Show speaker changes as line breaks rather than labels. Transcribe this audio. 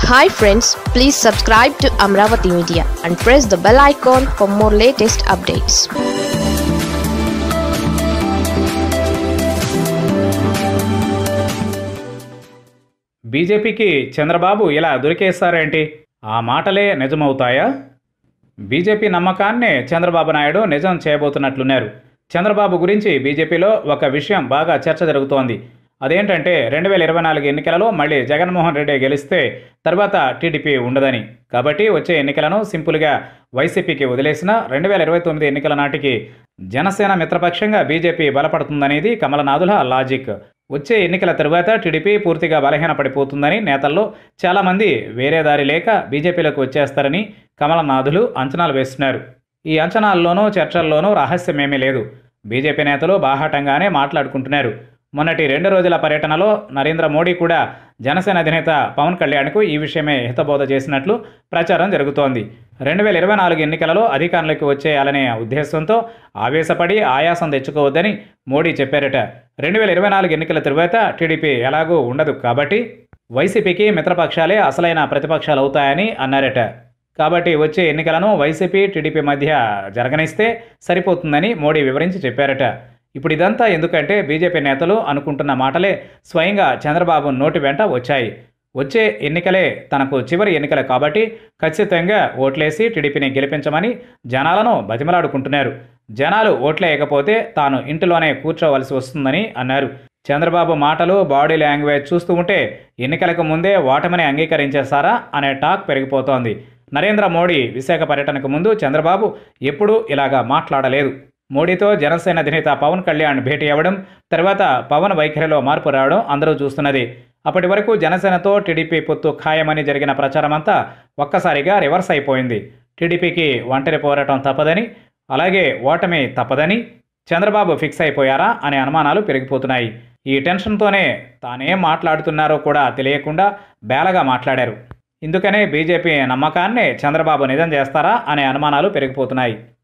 hi friends please subscribe to Amaravati media and press the bell icon for more latest updates
బీజేపీకి చంద్రబాబు ఇలా దొరికేస్తారేంటి ఆ మాటలే నిజమవుతాయా బీజేపీ నమ్మకాన్నే చంద్రబాబు నాయుడు నిజం చేయబోతున్నట్లున్నారు చంద్రబాబు గురించి బీజేపీలో ఒక విషయం బాగా చర్చ జరుగుతోంది అదేంటంటే రెండు వేల ఇరవై నాలుగు ఎన్నికలలో మళ్ళీ జగన్మోహన్ రెడ్డి గెలిస్తే తర్వాత టీడీపీ ఉండదని కాబట్టి వచ్చే ఎన్నికలను సింపుల్గా వైసీపీకి వదిలేసిన రెండు వేల ఇరవై తొమ్మిది ఎన్నికల నాటికి జనసేన మిత్రపక్షంగా బీజేపీ బలపడుతుందనేది కమలనాథుల లాజిక్ వచ్చే ఎన్నికల తరువాత టీడీపీ పూర్తిగా బలహీనపడిపోతుందని నేతల్లో చాలామంది వేరే దారి లేక బీజేపీలోకి వచ్చేస్తారని కమలనాథులు అంచనాలు వేస్తున్నారు ఈ అంచనాల్లోనూ చర్చల్లోనూ రహస్యమేమీ లేదు బీజేపీ నేతలు బాహాటంగానే మాట్లాడుకుంటున్నారు మొన్నటి రెండు రోజుల పర్యటనలో నరేంద్ర మోడీ కూడా జనసేన అధినేత పవన్ కళ్యాణ్కు ఈ విషయమే హితబోధ చేసినట్లు ప్రచారం జరుగుతోంది రెండు వేల ఇరవై నాలుగు ఎన్నికలలో అధికారంలోకి వచ్చేయాలనే ఉద్దేశంతో ఆవేశపడి ఆయాసం తెచ్చుకోవద్దని మోడీ చెప్పారట రెండు వేల ఇరవై నాలుగు ఎన్నికల తరువాత టీడీపీ ఎలాగూ ఉండదు కాబట్టి వైసీపీకి మిత్రపక్షాలే అసలైన ప్రతిపక్షాలు అవుతాయని అన్నారట కాబట్టి వచ్చే ఎన్నికలను వైసీపీ టీడీపీ మధ్య జరగనిస్తే సరిపోతుందని మోడీ వివరించి చెప్పారట ఇప్పుడు ఇదంతా ఎందుకంటే బీజేపీ నేతలు అనుకుంటున్న మాటలే స్వయంగా చంద్రబాబు నోటి వెంట వచ్చాయి వచ్చే ఎన్నికలే తనకు చివరి ఎన్నికలు కాబట్టి ఖచ్చితంగా ఓట్లేసి టీడీపీని గెలిపించమని జనాలను బతిమలాడుకుంటున్నారు జనాలు ఓట్లేయకపోతే తాను ఇంటిలోనే కూర్చోవలసి వస్తుందని అన్నారు చంద్రబాబు మాటలు బాడీ లాంగ్వేజ్ చూస్తూ ఉంటే ఎన్నికలకు ముందే ఓటమిని అంగీకరించేస్తారా అనే టాక్ పెరిగిపోతోంది నరేంద్ర మోడీ విశాఖ పర్యటనకు ముందు చంద్రబాబు ఎప్పుడూ ఇలాగా మాట్లాడలేదు మోడీతో జనసేన అధినేత పవన్ కళ్యాణ్ భేటీ అవ్వడం తర్వాత పవన్ వైఖరిలో మార్పు రావడం అందరూ చూస్తున్నది అప్పటి వరకు జనసేనతో టీడీపీ పొత్తు ఖాయమని జరిగిన ప్రచారమంతా ఒక్కసారిగా రివర్స్ అయిపోయింది టీడీపీకి ఒంటరి పోరాటం తప్పదని అలాగే ఓటమి తప్పదని చంద్రబాబు ఫిక్స్ అయిపోయారా అనే అనుమానాలు పెరిగిపోతున్నాయి ఈ టెన్షన్తోనే తానేం మాట్లాడుతున్నారో కూడా తెలియకుండా బేలగా మాట్లాడారు ఇందుకనే బీజేపీ నమ్మకాన్ని చంద్రబాబు నిజం చేస్తారా అనే అనుమానాలు పెరిగిపోతున్నాయి